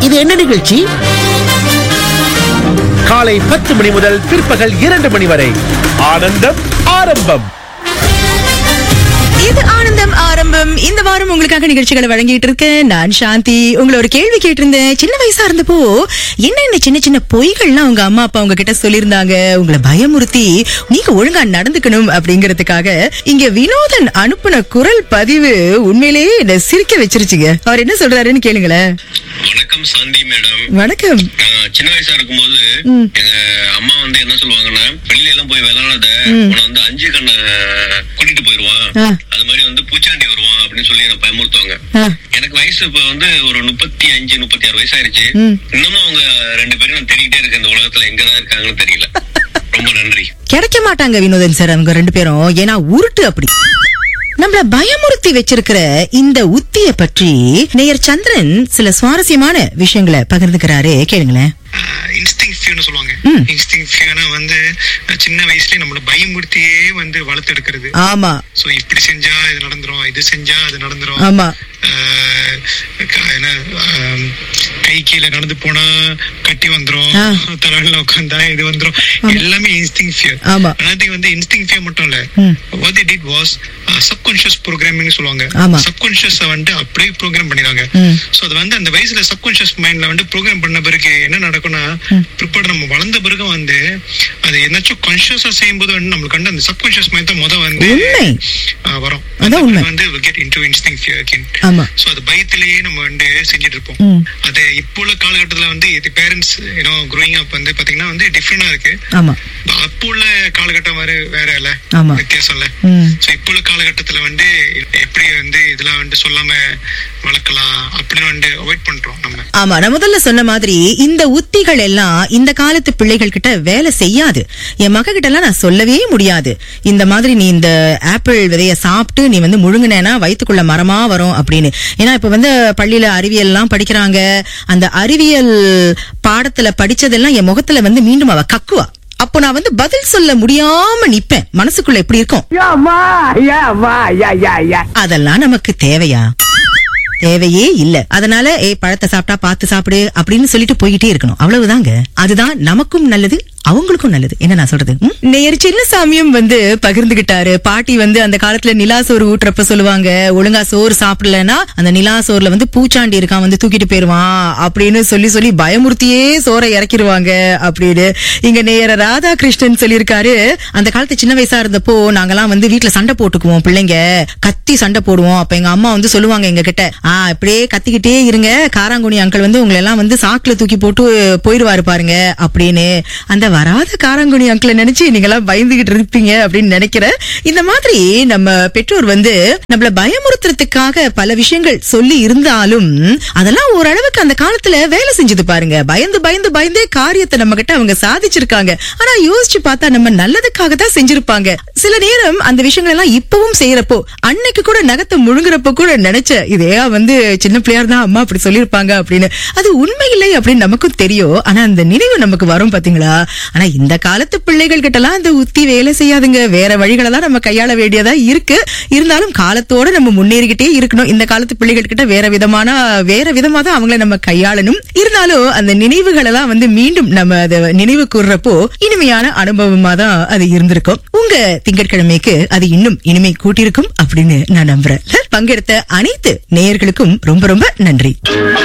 இது என்ன நிகழ்ச்சி காலை பத்து மணி முதல் பிற்பகல் இரண்டு மணி வரை ஆனந்தம் ஆரம்பம் இது ஆனந்தம் ஆரம்பம் இந்த வாரம் உங்களுக்காக நிகழ்ச்சிகளை வழங்கிட்டு இருக்கேன் நான் சாந்தி உங்களை ஒரு கேள்வி கேட்டிருந்தேன் சின்ன வயசா இருந்தப்போ என்னென்ன சின்ன சின்ன பொய்கள்லாம் உங்க அம்மா அப்பா உங்ககிட்ட சொல்லியிருந்தாங்க உங்களை பயமுறுத்தி நீங்க ஒழுங்கா நடந்துக்கணும் அப்படிங்கறதுக்காக இங்க வினோதன் அனுப்புன குரல் பதிவு உண்மையிலேயே என்ன சிரிக்க வச்சிருச்சுங்க அவர் என்ன சொல்றாருன்னு கேளுங்களேன் வணக்கம் சாந்தி மேடம் வணக்கம் நான் சின்ன வயசா இருக்கும்போது எங்க அம்மா வந்து என்ன சொல்லுவாங்கன்னா வெளியில எல்லாம் போய் விளையாடாத உன்னை வந்து அஞ்சு கண்ண கூட்டிட்டு போயிருவான் ஆ. அது மாதிரி வந்து பூச்சாண்டி வருவான் அப்படின்னு சொல்லி என்ன பயமுறுத்துவாங்க ஆ. எனக்கு வயசு இப்ப வந்து ஒரு முப்பத்தி அஞ்சு முப்பத்தி ஆறு வயசு ஆயிருச்சு ம். இன்னமும் அவங்க ரெண்டு பேரும் நான் தேடிக்கிட்டே இருக்கேன் இந்த உலகத்துல எங்கதான் இருக்காங்கன்னு தெரியல ரொம்ப நன்றி கிடைக்க மாட்டாங்க வினோதன் சார் அவங்க ரெண்டு பேரும் ஏன்னா உருட்டு அப்படி நம்மள பயமுறுத்தி வச்சிருக்கிற இந்த உத்திய பற்றி நேயர் சந்திரன் சில சுவாரஸ்யமான விஷயங்களை பகிர்ந்துக்கிறாரு கேளுங்களேன் இன்ஸ்டிங் ஃபியூன்னு சொல்லுவாங்க ம். இன்ஸ்டிங் ஃபியூனா வந்து அஹ், சின்ன வயசுலயே நம்மள பயமுறுத்தியே வந்து வளர்த்தெடுக்கிறது ஆமா சோ இப்படி செஞ்சா இது நடந்துரும் இது செஞ்சா அது நடந்துரும் ஆமா அஹ், க- என்ன அஹ், கை கீழே நடந்து போனா கட்டி வந்துரும் ஆ. தலைவலில உட்காந்தா இது வந்துரும் எல்லாமே இன்ஸ்டிங் ஃபியர் ஆமா. அதாவது வந்து இன்ஸ்டிங் ஃபியர் மட்டும் இல்ல ம். What they did was subconscious programming சொல்லுவாங்க ஆமா. சப்கான்ஷியஸ் வந்து அப்படியே ப்ரோக்ராம் பண்ணிடுறாங்க ம். சோ அது வந்து அந்த வயசுல சப்கான்ஷியஸ் மைண்ட்ல வந்து ப்ரோக்ராம் பண்ண பிறகு என்ன நடக்கும்னா பிற்பாடு நம்ம வளர்ந்த பிறகு வந்து அது என்னாச்சும் கான்ஷியஸா செய்யும்போது வந்து நம்மளுக்கு வந்து அந்த சப்கான்ஷியஸ் மைண்ட் தான் முத வந்து உண்மை. ஆ, வரும் அதான் உண்மை. வந்து get into instinct fear again ஆமா. சோ அது பயத்திலேயே நம்ம வந்து செஞ்சுட்டு இருப்போம் ம். அது இப்போ உள்ள காலகட்டத்துல வந்து இது பேரண்ட்ஸ் யூனோ க்ரோயிங் அப் வந்து பாத்தீங்கன்னா வந்து டிஃப்ரெண்டா இருக்கு ஆமா அப்போ உள்ள காலகட்டம் வேற வேற இல்ல ஆமா. வித்தியாசம் இல்ல ம். சோ இப்போ உள்ள காலகட்டத்துல வந்து எப்படி வந்து இதெல்லாம் வந்து சொல்லாம வளர்க்கலாம் அப்படின்னு வந்து அவாய்ட் பண்றோம் நம்ம ஆமா நான் முதல்ல சொன்ன மாதிரி இந்த உத்திகள் எல்லாம் இந்த காலத்து பிள்ளைகள் கிட்ட வேலை செய்யாது என் மக கிட்ட எல்லாம் நான் சொல்லவே முடியாது இந்த மாதிரி நீ இந்த ஆப்பிள் விதைய சாப்பிட்டு நீ வந்து முழுங்கினேனா வயித்துக்குள்ள மரமா வரும் அப்படின்னு ஏன்னா இப்ப வந்து பள்ளியில அறிவியல் எல்லாம் படிக்கிறாங்க அந்த அறிவியல் பாடத்துல படிச்சதெல்லாம் என் முகத்துல வந்து மீண்டும் அவ கக்குவா அப்போ நான் வந்து பதில் சொல்ல முடியாம நிப்பேன் மனசுக்குள்ள எப்படி இருக்கும் அதெல்லாம் நமக்கு தேவையா தேவையே இல்ல அதனால ஏ பழத்தை சாப்பிட்டா பார்த்து சாப்பிடு அப்படின்னு சொல்லிட்டு போய்கிட்டே இருக்கணும் அவ்வளவுதாங்க அதுதான் நமக்கும் நல்லது அவங்களுக்கும் நல்லது என்ன நான் சொல்றது ம்? நேயர் சின்னசாமியும் வந்து பகிர்ந்துகிட்டாரு பாட்டி வந்து அந்த காலத்துல நிலா சோறு ஊட்டுறப்ப சொல்லுவாங்க ஒழுங்கா சோறு சாப்பிடலன்னா அந்த நிலா சோறுல வந்து பூச்சாண்டி இருக்கான் வந்து தூக்கிட்டு போயிருவான் அப்படின்னு சொல்லி சொல்லி பயமுறுத்தியே சோறை இறக்கிடுவாங்க அப்படின்னு இங்க நேயர் ராதாகிருஷ்ணன் சொல்லியிருக்காரு அந்த காலத்து சின்ன வயசா இருந்தப்போ நாங்கெல்லாம் வந்து வீட்டுல சண்டை போட்டுக்குவோம் பிள்ளைங்க கத்தி சண்டை போடுவோம் அப்ப எங்க அம்மா வந்து சொல்லுவாங்க எங்க கிட்ட ஆ இப்படியே கத்திக்கிட்டே இருங்க காராங்குனி அங்கிள் வந்து உங்களை எல்லாம் வந்து சாக்குல தூக்கி போட்டு போயிடுவாரு பாருங்க அப்படின்னு அந்த வராத காராங்குனி அங்கிளை நினைச்சு நீங்க எல்லாம் பயந்துகிட்டு இருப்பீங்க அப்படின்னு நினைக்கிறேன் இந்த மாதிரி நம்ம பெற்றோர் வந்து நம்மள பயமுறுத்துறதுக்காக பல விஷயங்கள் சொல்லி இருந்தாலும் அதெல்லாம் ஓரளவுக்கு அந்த காலத்துல வேலை செஞ்சது பாருங்க பயந்து பயந்து பயந்தே காரியத்தை நம்ம கிட்ட அவங்க சாதிச்சிருக்காங்க ஆனா யோசிச்சு பார்த்தா நம்ம நல்லதுக்காக தான் செஞ்சிருப்பாங்க சில நேரம் அந்த விஷயங்கள் எல்லாம் இப்பவும் செய்யறப்போ அன்னைக்கு கூட நகத்தை முழுங்குறப்ப கூட நினைச்ச இதே வந்து சின்ன பிள்ளையார் தான் அம்மா அப்படி சொல்லிருப்பாங்க அப்படின்னு அது உண்மை இல்லை அப்படின்னு நமக்கும் தெரியும் ஆனா அந்த நினைவு நமக்கு வரும் பாத்தீங்களா ஆனா இந்த காலத்து பிள்ளைகள் கிட்ட எல்லாம் அந்த உத்தி வேலை செய்யாதுங்க வேற வழிகளை தான் நம்ம கையாள வேண்டியதா இருக்கு இருந்தாலும் காலத்தோட நம்ம முன்னேறிக்கிட்டே இருக்கணும் இந்த காலத்து பிள்ளைகள் கிட்ட வேற விதமான வேற விதமா தான் அவங்கள நம்ம கையாளணும் இருந்தாலும் அந்த நினைவுகள் எல்லாம் வந்து மீண்டும் நம்ம அதை நினைவு கூறுறப்போ இனிமையான அனுபவமா தான் அது இருந்திருக்கும் உங்க திங்கட்கிழமைக்கு அது இன்னும் இனிமை கூட்டியிருக்கும் அப்படின்னு நான் நம்புறேன் பங்கெடுத்த அனைத்து நேயர்களுக்கும் ரொம்ப ரொம்ப நன்றி